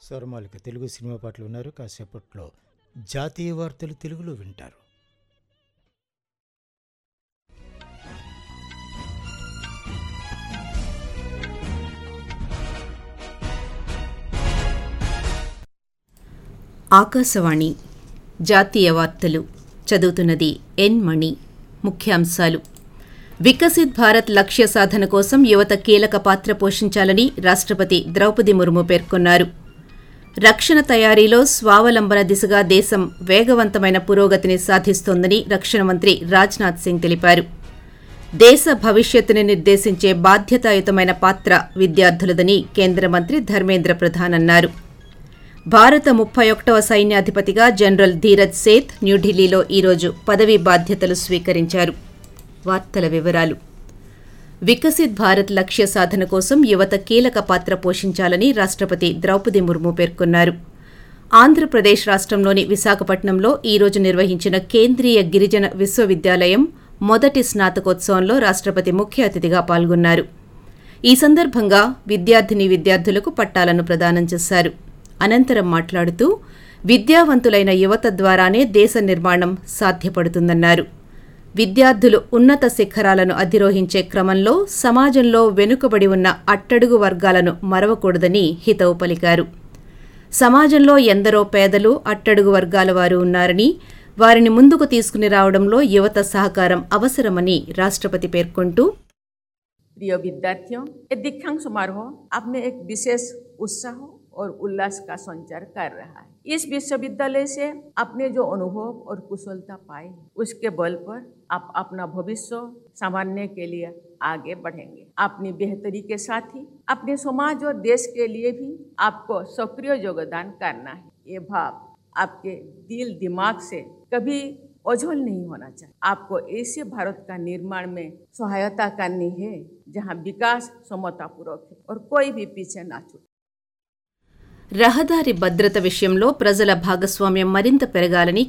స్వరమాలిక Telugu cinema పాటలు ఉన్నారు కాసేపట్లో జాతీయ వార్తలు తెలుగులో వింటారు ఆకాశవాణి జాతీయ వార్తలు చదువుతున్నది ఎన్ మణి ముఖ్యాంశాలు వికసిత్ భారత్ లక్ష్య సాధన కోసం యువత కీలక పాత్ర పోషించాలని రాష్ట్రపతి ద్రౌపది ముర్ము పేర్కొన్నారు రక్షణ తయారీలో స్వావలంబన దిశగా దేశం వేగవంతమైన పురోగతిని సాధిస్తోందని రక్షణ మంత్రి రాజ్నాథ్ సింగ్ తెలిపారు దేశ భవిష్యత్తుని నిర్దేశించే బాధ్యతాయుతమైన పాత్ర విద్యార్థులదని కేంద్ర మంత్రి ధర్మేంద్ర ప్రధాన్ అన్నారు భారత ముప్పై ఒకటవ సైన్యాధిపతిగా జనరల్ ధీరజ్ సేత్ న్యూఢిల్లీలో ఈరోజు పదవీ బాధ్యతలు స్వీకరించారు వార్తల వివరాలు వికసిత్ భారత్ లక్ష్య సాధన కోసం యువత కీలక పాత్ర పోషించాలని రాష్ట్రపతి ద్రౌపది ముర్ము పేర్కొన్నారు ఆంధ్రప్రదేశ్ రాష్ట్రంలోని విశాఖపట్నంలో ఈరోజు నిర్వహించిన కేంద్రీయ గిరిజన విశ్వవిద్యాలయం మొదటి స్నాతకోత్సవంలో రాష్ట్రపతి ముఖ్య అతిథిగా పాల్గొన్నారు ఈ సందర్భంగా విద్యార్థిని విద్యార్థులకు పట్టాలను ప్రదానం చేశారు అనంతరం మాట్లాడుతూ విద్యావంతులైన యువత ద్వారానే దేశ నిర్మాణం సాధ్యపడుతుందన్నారు విద్యార్థులు ఉన్నత శిఖరాలను అధిరోహించే క్రమంలో సమాజంలో వెనుకబడి ఉన్న అట్టడుగు వర్గాలను మరవకూడదని హితవు పలికారు సమాజంలో ఎందరో పేదలు అట్టడుగు వర్గాల వారు ఉన్నారని వారిని ముందుకు తీసుకుని రావడంలో యువత సహకారం అవసరమని రాష్ట్రపతి పేర్కొంటూ प्रिय विद्यार्थियों ये दीक्षांत समारोह आप में एक विशेष उत्साह और उल्लास का संचार कर रहा है इस विश्वविद्यालय से आपने जो अनुभव और कुशलता पाए उसके बल पर आप अपना भविष्य संभालने के लिए आगे बढ़ेंगे अपनी बेहतरी के साथ ही अपने समाज और देश के लिए भी आपको सक्रिय योगदान करना है ये भाव आपके दिल दिमाग से कभी ओझल नहीं होना चाहिए आपको ऐसे भारत का निर्माण में सहायता करनी है जहां विकास समतापूर्वक है और कोई भी पीछे ना छूटे రహదారి భద్రత విషయంలో ప్రజల భాగస్వామ్యం మరింత పెరగాలని